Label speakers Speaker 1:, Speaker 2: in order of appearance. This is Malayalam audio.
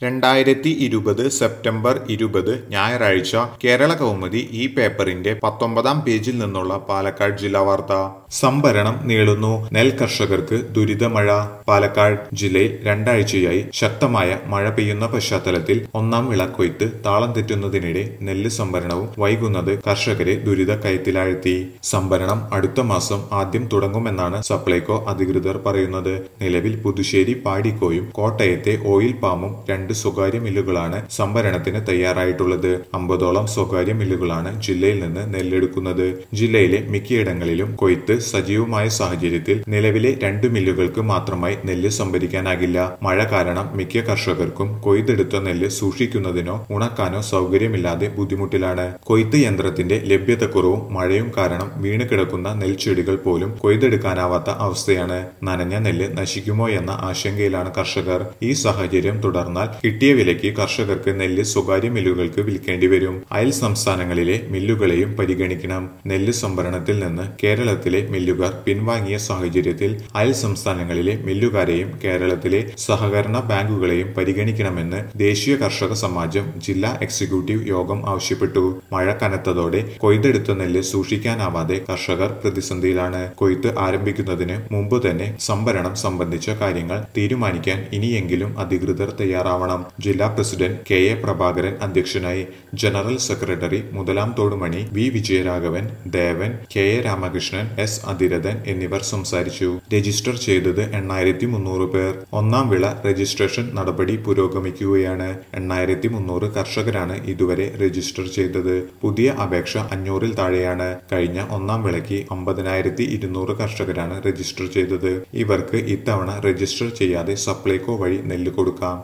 Speaker 1: രണ്ടായിരത്തി ഇരുപത് സെപ്റ്റംബർ ഇരുപത് ഞായറാഴ്ച കേരള കൗമുദി ഈ പേപ്പറിന്റെ പത്തൊമ്പതാം പേജിൽ നിന്നുള്ള പാലക്കാട് ജില്ലാ വാർത്ത സംഭരണം നീളുന്നു നെൽ കർഷകർക്ക് ദുരിതമഴ പാലക്കാട് ജില്ലയിൽ രണ്ടാഴ്ചയായി ശക്തമായ മഴ പെയ്യുന്ന പശ്ചാത്തലത്തിൽ ഒന്നാം വിളക്കൊയ്ത്ത് താളം തെറ്റുന്നതിനിടെ നെല്ല് സംഭരണവും വൈകുന്നത് കർഷകരെ ദുരിത കയത്തിലാഴ്ത്തി സംഭരണം അടുത്ത മാസം ആദ്യം തുടങ്ങുമെന്നാണ് സപ്ലൈകോ അധികൃതർ പറയുന്നത് നിലവിൽ പുതുശ്ശേരി പാടിക്കോയും കോട്ടയത്തെ ഓയിൽ പാമും രണ്ട് സ്വകാര്യ മില്ലുകളാണ് സംഭരണത്തിന് തയ്യാറായിട്ടുള്ളത് അമ്പതോളം സ്വകാര്യ മില്ലുകളാണ് ജില്ലയിൽ നിന്ന് നെല്ലെടുക്കുന്നത് ജില്ലയിലെ മിക്കയിടങ്ങളിലും കൊയ്ത്ത് സജീവമായ സാഹചര്യത്തിൽ നിലവിലെ രണ്ട് മില്ലുകൾക്ക് മാത്രമായി നെല്ല് സംഭരിക്കാനാകില്ല മഴ കാരണം മിക്ക കർഷകർക്കും കൊയ്തെടുത്ത നെല്ല് സൂക്ഷിക്കുന്നതിനോ ഉണക്കാനോ സൗകര്യമില്ലാതെ ബുദ്ധിമുട്ടിലാണ് കൊയ്ത്ത് യന്ത്രത്തിന്റെ ലഭ്യതക്കുറവും മഴയും കാരണം വീണ് കിടക്കുന്ന നെൽച്ചെടികൾ പോലും കൊയ്തെടുക്കാനാവാത്ത അവസ്ഥയാണ് നനഞ്ഞ നെല്ല് നശിക്കുമോ എന്ന ആശങ്കയിലാണ് കർഷകർ ഈ സാഹചര്യം തുടർന്നാൽ കിട്ടിയ വിലയ്ക്ക് കർഷകർക്ക് നെല്ല് സ്വകാര്യ മില്ലുകൾക്ക് വിൽക്കേണ്ടി വരും അയൽ സംസ്ഥാനങ്ങളിലെ മില്ലുകളെയും പരിഗണിക്കണം നെല്ല് സംഭരണത്തിൽ നിന്ന് കേരളത്തിലെ മില്ലുകാർ പിൻവാങ്ങിയ സാഹചര്യത്തിൽ അയൽ സംസ്ഥാനങ്ങളിലെ മില്ലുകാരെയും കേരളത്തിലെ സഹകരണ ബാങ്കുകളെയും പരിഗണിക്കണമെന്ന് ദേശീയ കർഷക സമാജം ജില്ലാ എക്സിക്യൂട്ടീവ് യോഗം ആവശ്യപ്പെട്ടു മഴ കനത്തതോടെ കൊയ്തെടുത്ത നെല്ല് സൂക്ഷിക്കാനാവാതെ കർഷകർ പ്രതിസന്ധിയിലാണ് കൊയ്ത്ത് ആരംഭിക്കുന്നതിന് മുമ്പ് തന്നെ സംഭരണം സംബന്ധിച്ച കാര്യങ്ങൾ തീരുമാനിക്കാൻ ഇനിയെങ്കിലും അധികൃതർ തയ്യാറാവണം ജില്ലാ പ്രസിഡന്റ് കെ എ പ്രഭാകരൻ അധ്യക്ഷനായി ജനറൽ സെക്രട്ടറി മുതലാം തോടുമണി V Vijayaraghavan Devan K A Ramakrishnan S Athiradhan എന്നിവർ സംസാരിച്ചു രജിസ്റ്റർ ചെയ്തത് എണ്ണായിരത്തി മുന്നൂറ് പേർ ഒന്നാം വിള രജിസ്ട്രേഷൻ നടപടി പുരോഗമിക്കുകയാണ് എണ്ണായിരത്തി മുന്നൂറ് കർഷകരാണ് ഇതുവരെ രജിസ്റ്റർ ചെയ്തത് പുതിയ അപേക്ഷ അഞ്ഞൂറിൽ താഴെയാണ് കഴിഞ്ഞ ഒന്നാം വിളയ്ക്ക് അമ്പതിനായിരത്തി ഇരുന്നൂറ് കർഷകരാണ് രജിസ്റ്റർ ചെയ്തത് ഇവർക്ക് ഇത്തവണ രജിസ്റ്റർ ചെയ്യാതെ സപ്ലൈകോ വഴി നെല്ല് കൊടുക്കാം